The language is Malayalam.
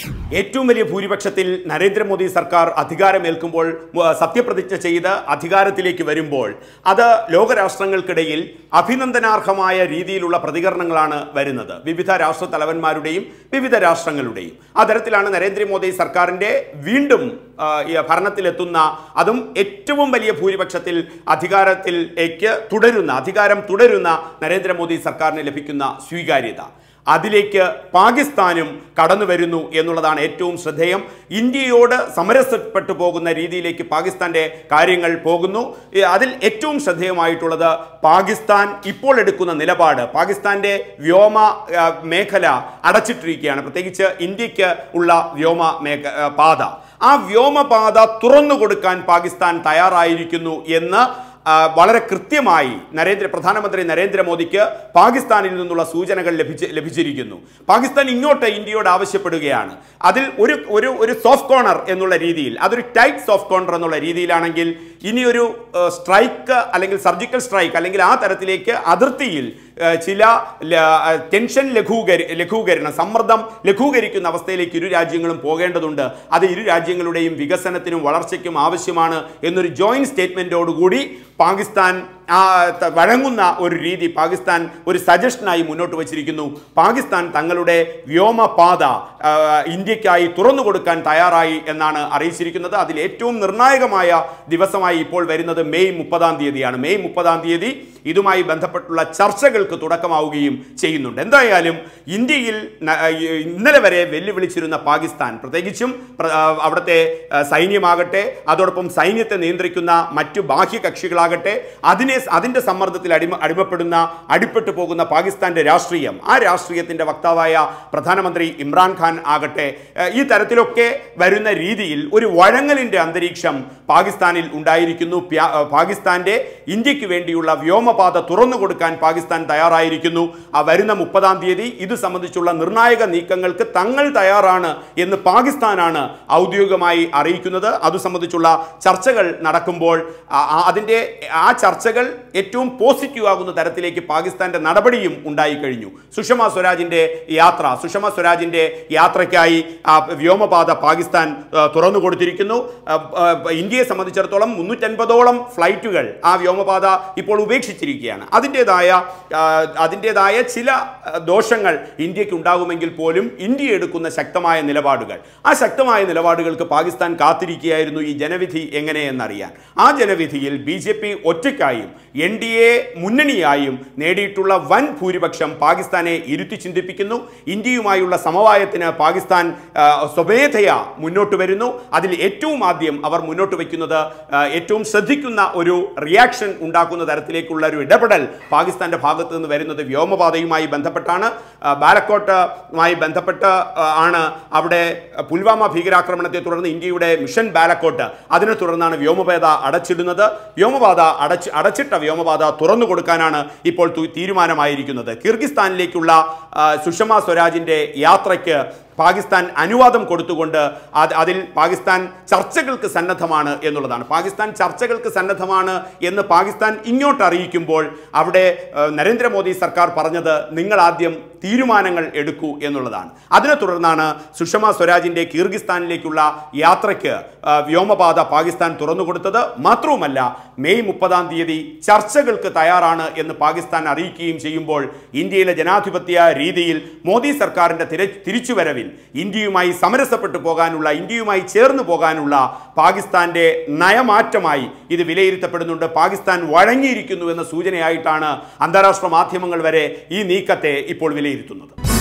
ഏറ്റവും വലിയ ഭൂരിപക്ഷത്തിൽ നരേന്ദ്രമോദി സർക്കാർ അധികാരമേൽക്കുമ്പോൾ ഉവ്വ് സത്യപ്രതിജ്ഞ ചെയ്ത് അധികാരത്തിലേക്ക് വരുമ്പോൾ അത് ലോകരാഷ്ട്രങ്ങൾക്കിടയിൽ അഭിനന്ദനാർഹമായ രീതിയിലുള്ള പ്രതികരണങ്ങളാണ് വരുന്നത് വിവിധ രാഷ്ട്ര തലവന്മാരുടെയും വിവിധ രാഷ്ട്രങ്ങളുടെയും ആ തരത്തിലാണ് നരേന്ദ്രമോദി സർക്കാരിൻ്റെ വീണ്ടും ആ, ഈ ഭരണത്തിലെത്തുന്ന അതും ഏറ്റവും വലിയ ഭൂരിപക്ഷത്തിൽ അധികാരത്തിലേക്ക് തുടരുന്ന അധികാരം തുടരുന്ന നരേന്ദ്രമോദി സർക്കാരിന് ലഭിക്കുന്ന സ്വീകാര്യത അതിലേക്ക് പാകിസ്ഥാനും കടന്നു വരുന്നു എന്നുള്ളതാണ് ഏറ്റവും ശ്രദ്ധേയം ഇന്ത്യയോട് സമരസപ്പെട്ടു പോകുന്ന രീതിയിലേക്ക് പാകിസ്ഥാന്റെ കാര്യങ്ങൾ പോകുന്നു ഈ അതിൽ ഏറ്റവും ശ്രദ്ധേയമായിട്ടുള്ളത് പാകിസ്ഥാൻ ഇപ്പോൾ എടുക്കുന്ന നിലപാട് പാകിസ്ഥാന്റെ വ്യോമ ആ, മേഖല അടച്ചിട്ടിരിക്കുകയാണ് പ്രത്യേകിച്ച് ഇന്ത്യക്ക് ഉള്ള വ്യോമ മേഖ ആ, പാത ആ വ്യോമപാത തുറന്നു കൊടുക്കാൻ പാകിസ്ഥാൻ തയ്യാറായിരിക്കുന്നു എന്ന് ആ, വളരെ കൃത്യമായി നരേന്ദ്ര പ്രധാനമന്ത്രി നരേന്ദ്രമോദിക്ക് പാകിസ്ഥാനിൽ നിന്നുള്ള സൂചനകൾ ലഭിച്ച് ലഭിച്ചിരിക്കുന്നു പാകിസ്ഥാൻ ഇങ്ങോട്ട് ഇന്ത്യയോട് ആവശ്യപ്പെടുകയാണ് അതിൽ ഒരു ഒരു ഒരു സോഫ്റ്റ് കോർണർ എന്നുള്ള രീതിയിൽ അതൊരു ടൈറ്റ് സോഫ്റ്റ് കോർണർ എന്നുള്ള രീതിയിലാണെങ്കിൽ ഇനിയൊരു സ്ട്രൈക്ക് അല്ലെങ്കിൽ സർജിക്കൽ സ്ട്രൈക്ക് അല്ലെങ്കിൽ ആ തരത്തിലേക്ക് അതിർത്തിയിൽ ആ, ചില ല- ആ, ടെൻഷൻ ലഘൂകരി ലഘൂകരണം സമ്മർദ്ദം ലഘൂകരിക്കുന്ന അവസ്ഥയിലേക്ക് ഇരു രാജ്യങ്ങളും പോകേണ്ടതുണ്ട് അത് ഇരു രാജ്യങ്ങളുടെയും വികസനത്തിനും വളർച്ചയ്ക്കും ആവശ്യമാണ് എന്നൊരു ജോയിന്റ് സ്റ്റേറ്റ്മെന്റോടുകൂടി പാകിസ്ഥാൻ ആ, ത- വഴങ്ങുന്ന ഒരു രീതി പാകിസ്ഥാൻ ഒരു സജഷനായി മുന്നോട്ട് വച്ചിരിക്കുന്നു പാകിസ്ഥാൻ തങ്ങളുടെ വ്യോമപാത ആ, ഇന്ത്യക്കായി തുറന്നു കൊടുക്കാൻ തയ്യാറായി എന്നാണ് അറിയിച്ചിരിക്കുന്നത് അതിൽ ഏറ്റവും നിർണായകമായ ദിവസമായി ഇപ്പോൾ വരുന്നത് മെയ് മുപ്പതാം തീയതിയാണ് മെയ് മുപ്പതാം തീയതി ഇതുമായി ബന്ധപ്പെട്ടുള്ള ചർച്ചകൾക്ക് തുടക്കമാവുകയും ചെയ്യുന്നുണ്ട് എന്തായാലും ഇന്ത്യയിൽ ന- ഈ- ഇന്നലെ വരെ വെല്ലുവിളിച്ചിരുന്ന പാകിസ്ഥാൻ പ്രത്യേകിച്ചും പ്ര- ആ, അവിടുത്തെ ആ, സൈന്യമാകട്ടെ അതോടൊപ്പം സൈന്യത്തെ നിയന്ത്രിക്കുന്ന മറ്റു ബാഹ്യ കക്ഷികളാകട്ടെ അതിനെ അതിൻ്റെ സമ്മർദ്ദത്തിൽ അടിമ അടിമപ്പെടുന്ന അടിപ്പെട്ടു പോകുന്ന പാകിസ്ഥാന്റെ രാഷ്ട്രീയം ആ രാഷ്ട്രീയത്തിന്റെ വക്താവായ പ്രധാനമന്ത്രി ഇമ്രാൻഖാൻ ആകട്ടെ ആ, ഈ തരത്തിലൊക്കെ വരുന്ന രീതിയിൽ ഒരു വഴങ്ങലിന്റെ അന്തരീക്ഷം പാകിസ്ഥാനിൽ ഉണ്ടായിരിക്കുന്നു പ്യാ- ആ, പാകിസ്ഥാന്റെ ഇന്ത്യക്ക് വേണ്ടിയുള്ള വ്യോമപാത തുറന്നു കൊടുക്കാൻ പാകിസ്ഥാൻ തയ്യാറായിരിക്കുന്നു ആ വരുന്ന മുപ്പതാം തീയതി ഇത് സംബന്ധിച്ചുള്ള നിർണായക നീക്കങ്ങൾക്ക് തങ്ങൾ തയ്യാറാണ് എന്ന് പാകിസ്ഥാനാണ് ഔദ്യോഗികമായി അറിയിക്കുന്നത് അത് സംബന്ധിച്ചുള്ള ചർച്ചകൾ നടക്കുമ്പോൾ ആ- ആ- അതിൻ്റെ ആ ചർച്ചകൾ ഏറ്റവും പോസിറ്റീവ് ആകുന്ന തരത്തിലേക്ക് പാകിസ്ഥാന്റെ നടപടിയും ഉണ്ടായിക്കഴിഞ്ഞു സുഷമ സ്വരാജിന്റെ യാത്ര സുഷമ സ്വരാജിന്റെ യാത്രയ്ക്കായി ആ വ്യോമപാത പാകിസ്ഥാൻ ആ, തുറന്നു കൊടുത്തിരിക്കുന്നു ആ, ആ, ഇന്ത്യയെ സംബന്ധിച്ചിടത്തോളം മുന്നൂറ്റൻപതോളം ഫ്ലൈറ്റുകൾ ആ വ്യോമപാത ഇപ്പോൾ ഉപേക്ഷിച്ചിരിക്കുകയാണ് അതിൻ്റെതായ അതിൻ്റെതായ ചില ആ, ദോഷങ്ങൾ ഇന്ത്യക്ക് ഉണ്ടാകുമെങ്കിൽ പോലും ഇന്ത്യ എടുക്കുന്ന ശക്തമായ നിലപാടുകൾ ആ ശക്തമായ നിലപാടുകൾക്ക് പാകിസ്ഥാൻ കാത്തിരിക്കുകയായിരുന്നു ഈ ജനവിധി എങ്ങനെയെന്നറിയാൻ ആ ജനവിധിയിൽ ബി ജെ പി ഒറ്റയ്ക്കായും എൻ ഡി എ മുന്നണിയായും നേടിയിട്ടുള്ള വൻ ഭൂരിപക്ഷം പാകിസ്ഥാനെ ഇരുത്തി ചിന്തിപ്പിക്കുന്നു ഇന്ത്യയുമായുള്ള സമവായത്തിന് പാകിസ്ഥാൻ ആ, സ്വമേധയാ മുന്നോട്ട് വരുന്നു അതിൽ ഏറ്റവും ആദ്യം അവർ മുന്നോട്ട് വയ്ക്കുന്നത് ആ, ഏറ്റവും ശ്രദ്ധിക്കുന്ന ഒരു റിയാക്ഷൻ ഉണ്ടാക്കുന്ന തരത്തിലേക്കുള്ള ഒരു ഇടപെടൽ പാകിസ്ഥാന്റെ ഭാഗത്ത് നിന്ന് വരുന്നത് വ്യോമപാതയുമായി ബന്ധപ്പെട്ടാണ് ആ, ബാലക്കോട്ടുമായി ബന്ധപ്പെട്ട് ആ, ആണ് അവിടെ പുൽവാമ ഭീകരാക്രമണത്തെ തുടർന്ന് ഇന്ത്യയുടെ മിഷൻ ബാലക്കോട്ട് അതിനെ തുടർന്നാണ് വ്യോമപാത അടച്ചിടുന്നത് വ്യോമപാത അടച്ച് അടച്ചിട്ട വ്യോമപാത തുറന്നു കൊടുക്കാനാണ് ഇപ്പോൾ തു- തീരുമാനമായിരിക്കുന്നത് കിർഗിസ്ഥാനിലേക്കുള്ള ആ, സുഷമ സ്വരാജിന്റെ യാത്രയ്ക്ക് പാകിസ്ഥാൻ അനുവാദം കൊടുത്തുകൊണ്ട് അത് അതിൽ പാകിസ്ഥാൻ ചർച്ചകൾക്ക് സന്നദ്ധമാണ് എന്നുള്ളതാണ് പാകിസ്ഥാൻ ചർച്ചകൾക്ക് സന്നദ്ധമാണ് എന്ന് പാകിസ്ഥാൻ ഇങ്ങോട്ട് അറിയിക്കുമ്പോൾ അവിടെ ഏഹ്, നരേന്ദ്രമോദി സർക്കാർ പറഞ്ഞത് നിങ്ങൾ ആദ്യം തീരുമാനങ്ങൾ എടുക്കൂ എന്നുള്ളതാണ് അതിനെ തുടർന്നാണ് സുഷമ സ്വരാജിന്റെ കീർഗിസ്ഥാനിലേക്കുള്ള യാത്രയ്ക്ക് ആ, വ്യോമപാത പാകിസ്ഥാൻ തുറന്നുകൊടുത്തത് മാത്രവുമല്ല മെയ് മുപ്പതാം തീയതി ചർച്ചകൾക്ക് തയ്യാറാണ് എന്ന് പാകിസ്ഥാൻ അറിയിക്കുകയും ചെയ്യുമ്പോൾ ഇന്ത്യയിലെ ജനാധിപത്യ രീതിയിൽ മോദി സർക്കാരിന്റെ തിര തിരിച്ചുവരവിൽ ഇന്ത്യയുമായി സമരസപ്പെട്ടു പോകാനുള്ള ഇന്ത്യയുമായി ചേർന്ന് പോകാനുള്ള പാകിസ്ഥാന്റെ നയമാറ്റമായി ഇത് വിലയിരുത്തപ്പെടുന്നുണ്ട് പാകിസ്ഥാൻ വഴങ്ങിയിരിക്കുന്നു എന്ന സൂചനയായിട്ടാണ് അന്താരാഷ്ട്ര മാധ്യമങ്ങൾ വരെ ഈ നീക്കത്തെ ഇപ്പോൾ വിലയിരുത്തുന്നത്